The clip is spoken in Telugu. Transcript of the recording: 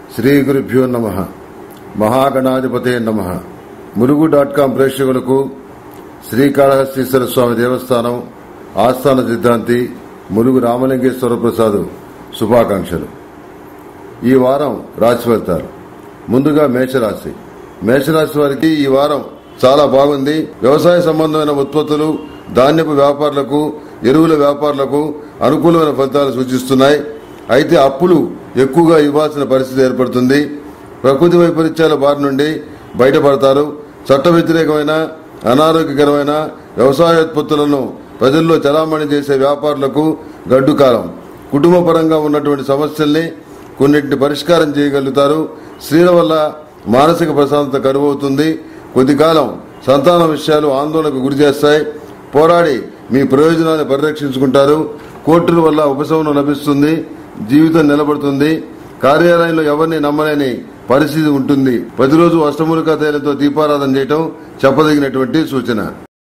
శ్రీ గురుభ్యో నమ మహాగణాధిపతే నమ మురుగు డాట్ కాం ప్రేక్షకులకు శ్రీకాళహస్తీశ్వర స్వామి దేవస్థానం ఆస్థాన సిద్ధాంతి మురుగు రామలింగేశ్వర ప్రసాద్ శుభాకాంక్షలు ఈ వారం రాశి ఫలితాలు ముందుగా మేషరాశి మేషరాశి వారికి ఈ వారం చాలా బాగుంది వ్యవసాయ సంబంధమైన ఉత్పత్తులు ధాన్యపు వ్యాపారులకు ఎరువుల వ్యాపారులకు అనుకూలమైన ఫలితాలు సూచిస్తున్నాయి అయితే అప్పులు ఎక్కువగా ఇవ్వాల్సిన పరిస్థితి ఏర్పడుతుంది ప్రకృతి వైపరీత్యాల బారి నుండి బయటపడతారు చట్ట వ్యతిరేకమైన అనారోగ్యకరమైన వ్యవసాయోత్పత్తులను ప్రజల్లో చలామణి చేసే వ్యాపారులకు గడ్డు కాలం కుటుంబ పరంగా ఉన్నటువంటి సమస్యల్ని కొన్నింటిని పరిష్కారం చేయగలుగుతారు స్త్రీల వల్ల మానసిక ప్రశాంతత కరువవుతుంది కొద్ది కాలం సంతాన విషయాలు ఆందోళనకు గురి చేస్తాయి పోరాడి మీ ప్రయోజనాన్ని పరిరక్షించుకుంటారు కోర్టుల వల్ల ఉపశమనం లభిస్తుంది జీవితం నిలబడుతుంది కార్యాలయంలో ఎవరిని నమ్మలేని పరిస్థితి ఉంటుంది ప్రతిరోజు అష్టమూలికా తైలంతో దీపారాధన చేయటం చెప్పదగినటువంటి సూచన